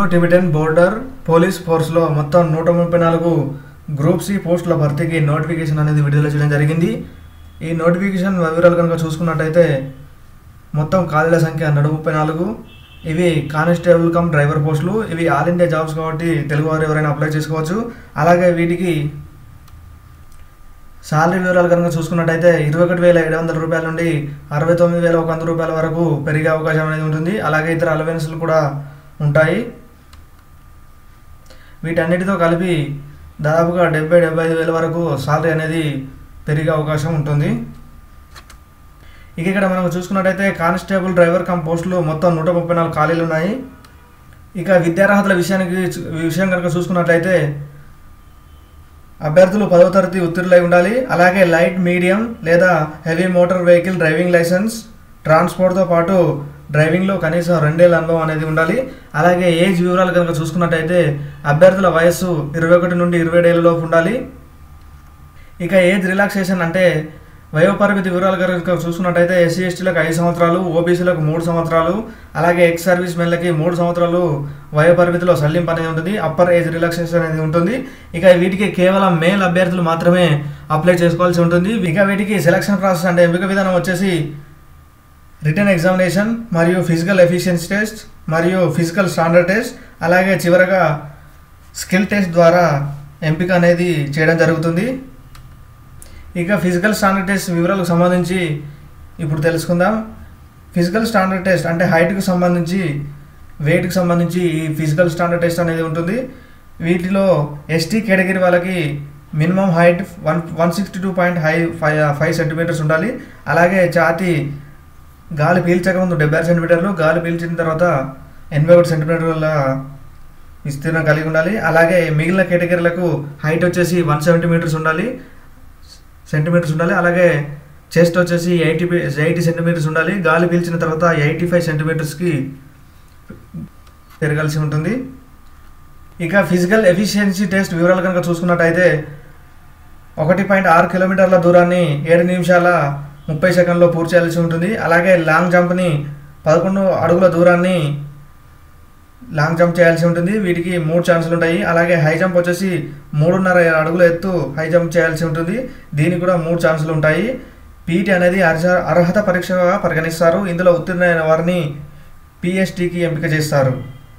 Indo Tibetan border police ఫోర్స్లో మొత్తం నూట ముప్పై నాలుగు గ్రూప్ సి పోస్టుల భర్తీకి నోటిఫికేషన్ అనేది విడుదల చేయడం జరిగింది ఈ నోటిఫికేషన్ వివరాలు కనుక చూసుకున్నట్టయితే మొత్తం ఖాళీల సంఖ్య నూట ముప్పై నాలుగు ఇవి కానిస్టేబుల్ కమ్ డ్రైవర్ పోస్టులు ఇవి ఆల్ ఇండియా జాబ్స్ కాబట్టి తెలుగు వారు ఎవరైనా అప్లై చేసుకోవచ్చు అలాగే వీటికి శాలరీ వివరాలు కనుక చూసుకున్నట్టయితే ఇరవై ఒకటి వేల ఏడు వందల రూపాయల నుండి అరవై తొమ్మిది వేల ఒక వంద రూపాయల వరకు పెరిగే అవకాశం అనేది ఉంటుంది అలాగే ఇతర అలవెన్స్లు కూడా ఉంటాయి వీటన్నిటితో కలిపి దాదాపుగా డెబ్బై డెబ్బై ఐదు వేల వరకు శాలరీ అనేది పెరిగే అవకాశం ఉంటుంది ఇక ఇక్కడ మనం చూసుకున్నట్టయితే కానిస్టేబుల్ డ్రైవర్ కమ్ పోస్టులు మొత్తం నూట ముప్పై నాలుగు ఖాళీలు ఉన్నాయి ఇక విద్యార్హతల విషయానికి విషయం కనుక చూసుకున్నట్లయితే అభ్యర్థులు పదవ తరగతి ఉత్తీర్ణులై ఉండాలి అలాగే లైట్ మీడియం లేదా heavy motor vehicle driving licence ట్రాన్స్పోర్ట్తో పాటు డ్రైవింగ్లో కనీసం రెండేళ్ళ అనుభవం అనేది ఉండాలి అలాగే ఏజ్ వివరాలు కనుక చూసుకున్నట్టయితే అభ్యర్థుల వయస్సు ఇరవై ఒకటి నుండి ఇరవై ఏళ్ళలోపు ఉండాలి ఇక ఏజ్ రిలాక్సేషన్ అంటే వయోపరిమితి వివరాలు కనుక చూసుకున్నట్టయితే ఎస్సీ ఎస్టీలకు ఐదు సంవత్సరాలు ఓబీసీలకు మూడు సంవత్సరాలు అలాగే ఎక్స్ సర్వీస్ మెన్లకి మూడు సంవత్సరాలు వయోపరిమితిలో సల్లింపు అనేది ఉంటుంది అప్పర్ ఏజ్ రిలాక్సేషన్ అనేది ఉంటుంది ఇక వీటికి కేవలం మేల్ అభ్యర్థులు మాత్రమే అప్లై చేసుకోవాల్సి ఉంటుంది ఇక వీటికి సెలక్షన్ ప్రాసెస్ అంటే ఎంపిక విధానం వచ్చేసి రిటర్న్ ఎగ్జామినేషన్ మరియు ఫిజికల్ ఎఫిషియన్సీ టెస్ట్ మరియు ఫిజికల్ స్టాండర్డ్ టెస్ట్ అలాగే చివరగా స్కిల్ టెస్ట్ ద్వారా ఎంపిక అనేది చేయడం జరుగుతుంది ఇక ఫిజికల్ స్టాండర్డ్ టెస్ట్ వివరాలకు సంబంధించి ఇప్పుడు తెలుసుకుందాం ఫిజికల్ స్టాండర్డ్ టెస్ట్ అంటే హైట్కి సంబంధించి వెయిట్కి సంబంధించి ఈ ఫిజికల్ స్టాండర్డ్ టెస్ట్ అనేది ఉంటుంది వీటిలో ఎస్టీ కేటగిరీ వాళ్ళకి minimum height one one sixty two point high five five centimetres ఉండాలి అలాగే ఛాతి గాలి పీల్చక ముందు డెబ్బై ఆరు సెంటీమీటర్లు గాలి పీల్చిన తర్వాత ఎనభై ఒకటి సెంటీమీటర్ల విస్తీర్ణం కలిగి ఉండాలి అలాగే మిగిలిన కేటగిరీలకు హైట్ వచ్చేసి వన్ సెవెంటీ మీటర్స్ ఉండాలి సెంటీమీటర్స్ ఉండాలి అలాగే చెస్ట్ వచ్చేసి ఎయిటీ ఎయిటీ సెంటీమీటర్స్ ఉండాలి గాలి పీల్చిన తర్వాత ఎయిటీ ఫైవ్ సెంటీమీటర్స్కి పెరగాల్సి ఉంటుంది ఇక ఫిజికల్ ఎఫిషియన్సీ టెస్ట్ వివరాలు కనుక చూసుకున్నట్టయితే ఒకటి పాయింట్ ఆరు కిలోమీటర్ల దూరాన్ని ఏడు నిమిషాల ముప్పై సెకండ్లో పూర్తి చేయాల్సి ఉంటుంది అలాగే లాంగ్ జంప్ని పదకొండు అడుగుల దూరాన్ని లాంగ్ జంప్ చేయాల్సి ఉంటుంది వీటికి మూడు ఛాన్సులు ఉంటాయి అలాగే హై జంప్ వచ్చేసి మూడున్నర అడుగుల ఎత్తు హై జంప్ చేయాల్సి ఉంటుంది దీనికి కూడా మూడు ఛాన్సులు ఉంటాయి పీటీ అనేది అర్హ అర్హత పరీక్షగా పరిగణిస్తారు ఇందులో ఉత్తీర్ణమైన వారిని పిఎస్టీకి ఎంపిక చేస్తారు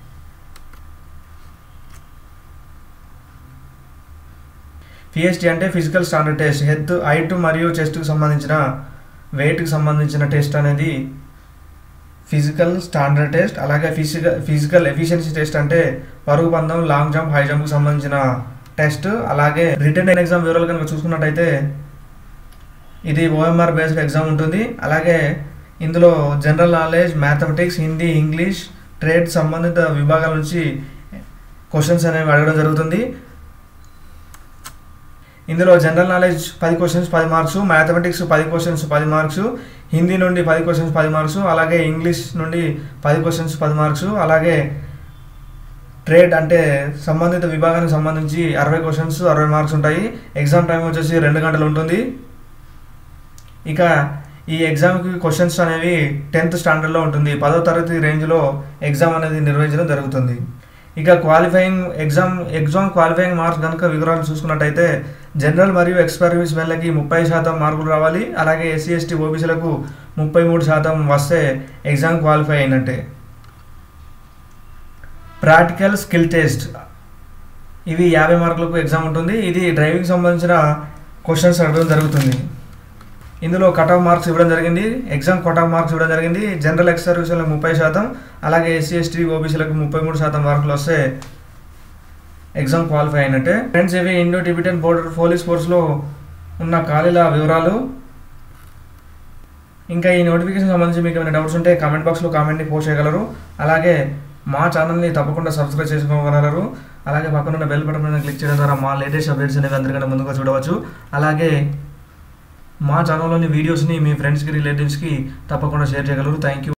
పిఎస్టీ అంటే ఫిజికల్ స్టాండర్డ్ టెస్ట్ హెత్ హైట్ మరియు చెస్ట్కి సంబంధించిన వెయిట్కి సంబంధించిన టెస్ట్ అనేది ఫిజికల్ స్టాండర్డ్ టెస్ట్ అలాగే ఫిజికల్ ఫిజికల్ ఎఫిషియన్సీ టెస్ట్ అంటే పరుగు పందం లాంగ్ జంప్ హై జంప్కి సంబంధించిన టెస్ట్ అలాగే రిటర్న్ ఎగ్జామ్ వివరాలు కనుక చూసుకున్నట్టయితే ఇది ఓఎంఆర్ బేస్డ్ ఎగ్జామ్ ఉంటుంది అలాగే ఇందులో general knowledge mathematics Hindi English trade సంబంధిత విభాగాల నుంచి క్వశ్చన్స్ అనేవి అడగడం జరుగుతుంది ఇందులో జనరల్ నాలెడ్జ్ పది క్వశ్చన్స్ పది మార్క్స్ మ్యాథమెటిక్స్ పది క్వశ్చన్స్ పది మార్క్స్ హిందీ నుండి పది క్వశ్చన్స్ పది మార్క్స్ అలాగే ఇంగ్లీష్ నుండి పది క్వశ్చన్స్ పది మార్క్స్ అలాగే ట్రేడ్ అంటే సంబంధిత విభాగానికి సంబంధించి అరవై క్వశ్చన్స్ అరవై మార్క్స్ ఉంటాయి ఎగ్జామ్ టైం వచ్చేసి రెండు గంటలు ఉంటుంది ఇక ఈ ఎగ్జామ్కి క్వశ్చన్స్ అనేవి టెన్త్ స్టాండర్డ్లో ఉంటుంది పదో తరగతి రేంజ్లో ఎగ్జామ్ అనేది నిర్వహించడం జరుగుతుంది ఇక qualifying exam exam qualifying marks కనుక వివరాలు చూసుకున్నట్టయితే జనరల్ మరియు ఎక్స్ సర్వీస్ మెన్లకి ముప్పై శాతం మార్కులు రావాలి అలాగే ఎస్సీ ఎస్టీ ఓబీసీలకు ముప్పై మూడు శాతం వస్తే ఎగ్జామ్ క్వాలిఫై అయినట్టే ప్రాక్టికల్ స్కిల్ టెస్ట్ ఇవి యాభై మార్కులకు ఎగ్జామ్ ఉంటుంది ఇది డ్రైవింగ్ సంబంధించిన క్వశ్చన్స్ అడగడం జరుగుతుంది ఇందులో కట్ ఆఫ్ మార్క్స్ ఇవ్వడం జరిగింది ఎగ్జామ్ కట్ ఆఫ్ మార్క్స్ ఇవ్వడం జరిగింది జనరల్ ఎక్స్ సర్వీసులకు ముప్పై శాతం అలాగే ఎస్సీ ఎస్టీ ఓబీసీలకు ముప్పై మూడు శాతం మార్కులు వస్తే ఎగ్జామ్ క్వాలిఫై అయినట్టే ఫ్రెండ్స్ ఇవి ఇండో టిబిటన్ బోర్డర్ పోలీస్ ఫోర్స్లో ఉన్న ఖాళీల వివరాలు ఇంకా ఈ నోటిఫికేషన్ సంబంధించి మీకు ఏమైనా డౌట్స్ ఉంటే కామెంట్ బాక్స్లో కామెంట్ని పోస్ట్ చేయగలరు అలాగే మా ఛానల్ని తప్పకుండా సబ్స్క్రైబ్ చేసుకోగలరు అలాగే పక్కనున్న బెల్ బటన్ మీద క్లిక్ చేయడం ద్వారా మా లేటెస్ట్ అప్డేట్స్ అనేవి అందరికంటే ముందుగా చూడవచ్చు అలాగే మా ఛానల్లోని వీడియోస్ని మీ ఫ్రెండ్స్కి రిలేటివ్స్కి తప్పకుండా షేర్ చేయగలరు థ్యాంక్ యూ